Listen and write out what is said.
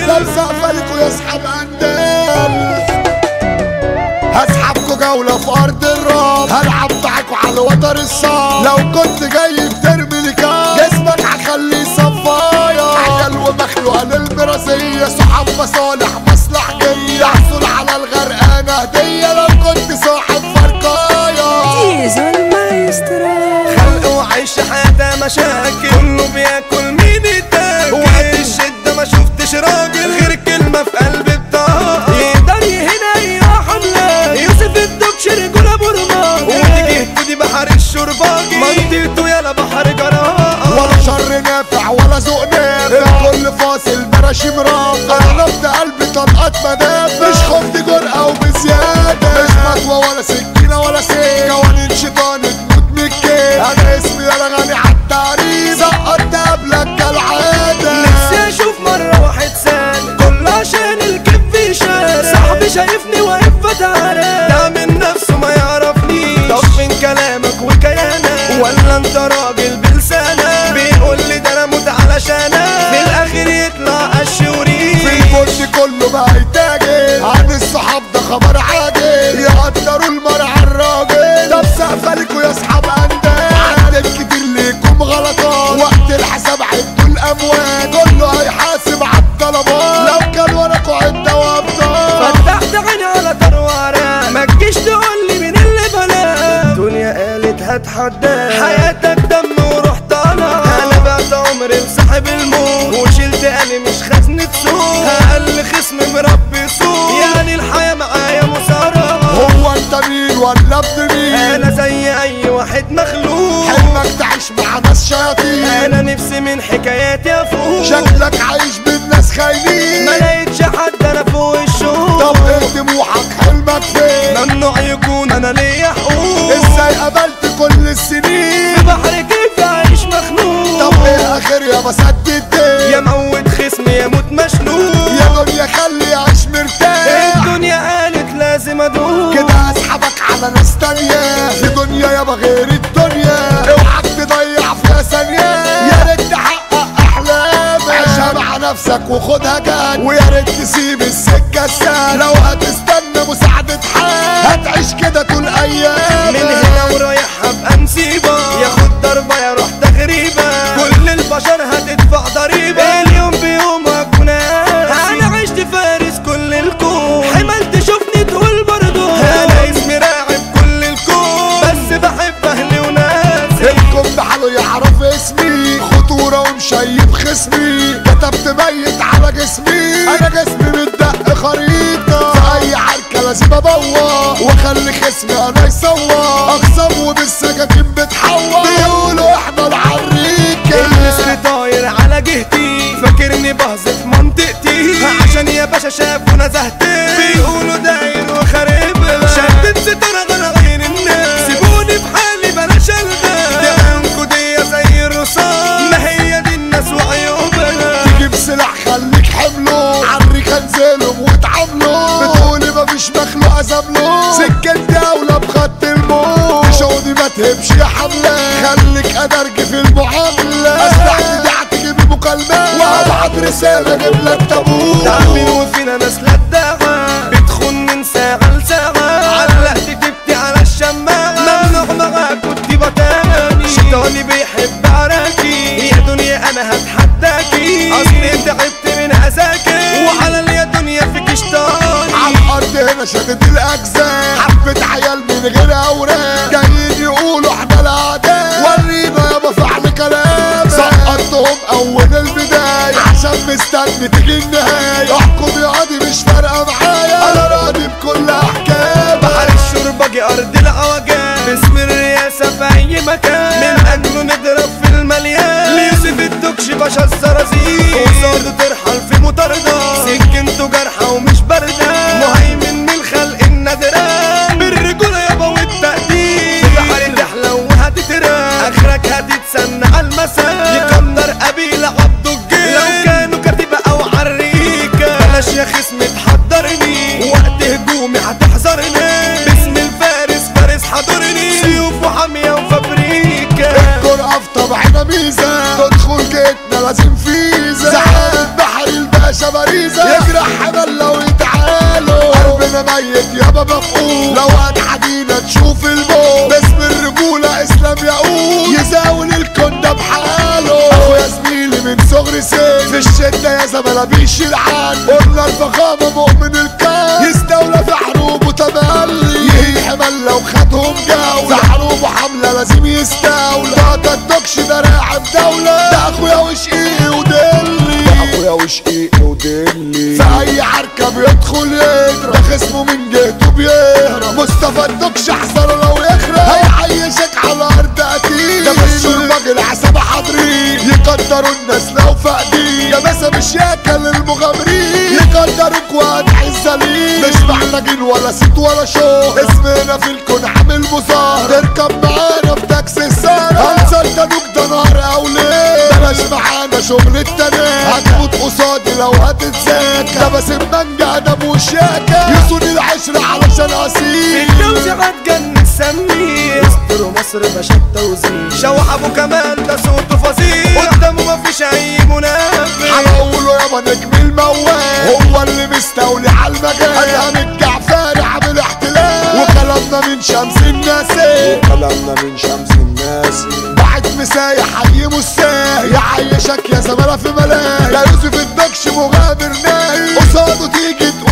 لو سقفلكوا يسحب اندال هسحبكوا جولة في أرض الراب هلعب معاكوا على وتر الصعب لو كنت جاي بترمي لكام جسمك هخليه صفايا عيال ومخلوقة للبرازية صحاب مصالح مصلح جاية احصل على الغرقانة هدية لو كنت صاحب فرقايا Diesel Maestro خلق وعيش حياته مشاكل كله بياكل مين يتاكل وقت الشدة ما شفتش راجل غير كلمة في قلب بطاقة يقدر يهنا اي حملة يوسف الدكش رجولة برمان وتيجي تودي بحر الشرباجي منطقته يالا بحر جراءة ولا شر نافع ولا ذوق نافع الكل فاصل براشيم رافع انا نبض قلبي طلقات مدافع مش خفت جرأة وبزيادة مش مطوة ولا سكينة ولا سيف قوانين شيطان تموت من الكيف انا اسمي انا غني عالتعريف سقطت قبلك كالعادة نفسي اشوف مرة واحد سالك كله عشان الكف يشارك صاحبي شايفني واقف فتعالى ده من نفسه ما يعرفنيش طب فين كلامك وكيانك ولا انت راجل بلسانك بيقول لي ده انا اموت علشانك في الاخر يطلع قش وريش في البرج كله بقى يتاجر عن الصحاب ده خبر عاجل يقدروا المرعى الراجل طب سقفلكوا يا اصحاب اندال عدد كتير ليكم غلطات وقت الحساب عدوا الاموال كله هيحاسب على الطلبات لو كان وراكوا عده وابطال فتحت عيني على طروارة ما تجيش تقول لي مين اللي بلا الدنيا قالت هتحدى حياتك دم ورحت انا انا بعت عمري لصاحب الموت وشلت قلي مش خزنة سوق اقل خصم مربي سوق يعني الحياة معايا مسارة هو انت مين ولا ابن مين انا زي اي واحد مخلوق حلمك تعيش مع ناس شياطين انا نفسي من حكاياتي افوق شكلك عايش بين ناس خاينين ما لقيتش حد انا فوق الشوق طب ايه طموحك حلمك فين ممنوع يكون انا ليا حقوق ازاي قبلت كل السنين في بحر كيف اعيش مخنوق طب ايه اخر يا بسد الدين يا موت خصم يا موت مشنوق يا دنيا خلي عيش مرتاح الدنيا قالت لازم ادوق كده اسحبك على ناس تانية في دنيا يابا غير الدنيا اوعك تضيع فيها ثانية يا ريت تحقق احلامك عيشها مع نفسك وخدها جد ويا ريت تسيب السكة السهل لو هتستنى مساعدة حد هتعيش كده طول ايامك من هنا ورايح هبقى مصيبة ياخد ضربة يروح تغريبة كل البشر هتدفع ضريبة اليوم بيوم هكون قاسي انا عشت فارس كل الكون حمل تشوفني تقول برضو انا اسمي راعب كل الكون بس بحب اهلي وناسي الكم بحاله يعرف اسمي خطورة ومشيب خصمي كتبت ميت على جسمي انا جسمي متدق خريطة في اي عركة لازم ابوظ واخلي خصمي انا يصور اخصم وبالسكاكين بتحور بيقولوا احنا العريكة النسر طاير على جهتي فاكرني بهزف منطقتي عشان يا باشا شافوا نزهتي بيقولوا داير وخارب شدت ستارة غير غير الناس سيبوني بحالي بلاش الغاز دمانكوا دي زي الرصاص ما هي دي الناس وعيوبها تجيب سلاح خليك حمله عالريكة انزلهم واتعاملوا بتقولي مفيش مخلوق ازامله سكتي اولى بخط الموت شغلي ما تهبش يا حملة خليك ادرج في المعاملة اسلحتي دي هتجيب مكالمات وهبعت رسالة اجيب لك تابوت تعبين وفينا ناس لداعة بتخون من ساعة لساعة علقت تبكي على الشماعة ممنوع معاك كنت بتاني شيطاني بيحب عراكي يا دنيا انا هتحداكي اصلي تعبت من اذاكي وعلى اليا دنيا فيك شطاني على الارض هنا شدت الاجزاء حبة عيال من غير اوراق جايين يقولوا احنا الاعداء ورينا يابا فعل كلام سقطتهم اول البداية عشان مستني تيجي النهاية احكم يا قاضي مش فارقة معايا انا راضي بكل احكام بحر الشربجي ارض العوجان باسم الرئاسة في اي مكان من اجله نضرب في المليان ليوسف الدكش باشا الزرازير قصاده ترحل في مطاردة سكنته جارحة ومش باردة مهيمن من الخلق النادرة بالرجولة يابا والتقدير في بحر تحلى وهتترى اخرك هتتسنى على المساء يقدر قبيلة عبده الجيل لو كانوا كتيبة او عريكة بلاش يا خصم تحضرني وقت هجومي هتحذرني باسم الفارس فارس حضرني سيوف وحامية وفابريكا الجرأة في طبعنا ميزة تدخل جيتنا لازم فيزا زعلان بحر الباشا باريزا ميت يابا مفقود لو هتعدينا تشوف الموت باسم الرجولة اسلام يقول يزاول الكون ده بحاله اخويا زميلي من صغر سن في الشدة يا زملاء بيشيل عنه قلنا الفخامة مؤمن الكون يستولى في حروبه تملي يهي حمل لو خدهم جولة في حروبه حملة لازم يستولى ده الدكش ده راعب دولة ده اخويا وشقيقي ودلي ده اخويا وشقيقي ودلي في اي عركة بيدخل يضرب ده خصمه من جهته بيهرب مصطفى الدكش احذر لو يخرب هيعيشك على ارض اكيد ده بس الراجل عصابة حاضرين يقدروا الناس لو فاقدين ده بس مش ياكل المغامرين يقدروك وادعي الزليل مش محتاجين ولا ست ولا شو اسمنا في الكون عامل مظاهرة تركب معانا في تاكسي السارة هنسلطنوك ده نهار او ليل بلاش معانا شغل التنين هتموت قصادي لو هتتذاكى ده باسم منجا ادم وشياكة يسود العشرة علشان اصيل الجوز هتجنن سمي يستر مصر باشا التوزيع شوح ابو كمال ده صوته فظيع قدامه مفيش اي منافق هنقوله يابا نجم الموال هو اللي مستولي على المجال ادهم الجعفاري عامل احتلال وكلامنا من شمس الناسي وكلامنا من شمس الناس بعد مسايح حي مساي يعيشك يا زملاء في ملاهي لا يوسف الدكش مغامر ناهي قصاده تيجي تقول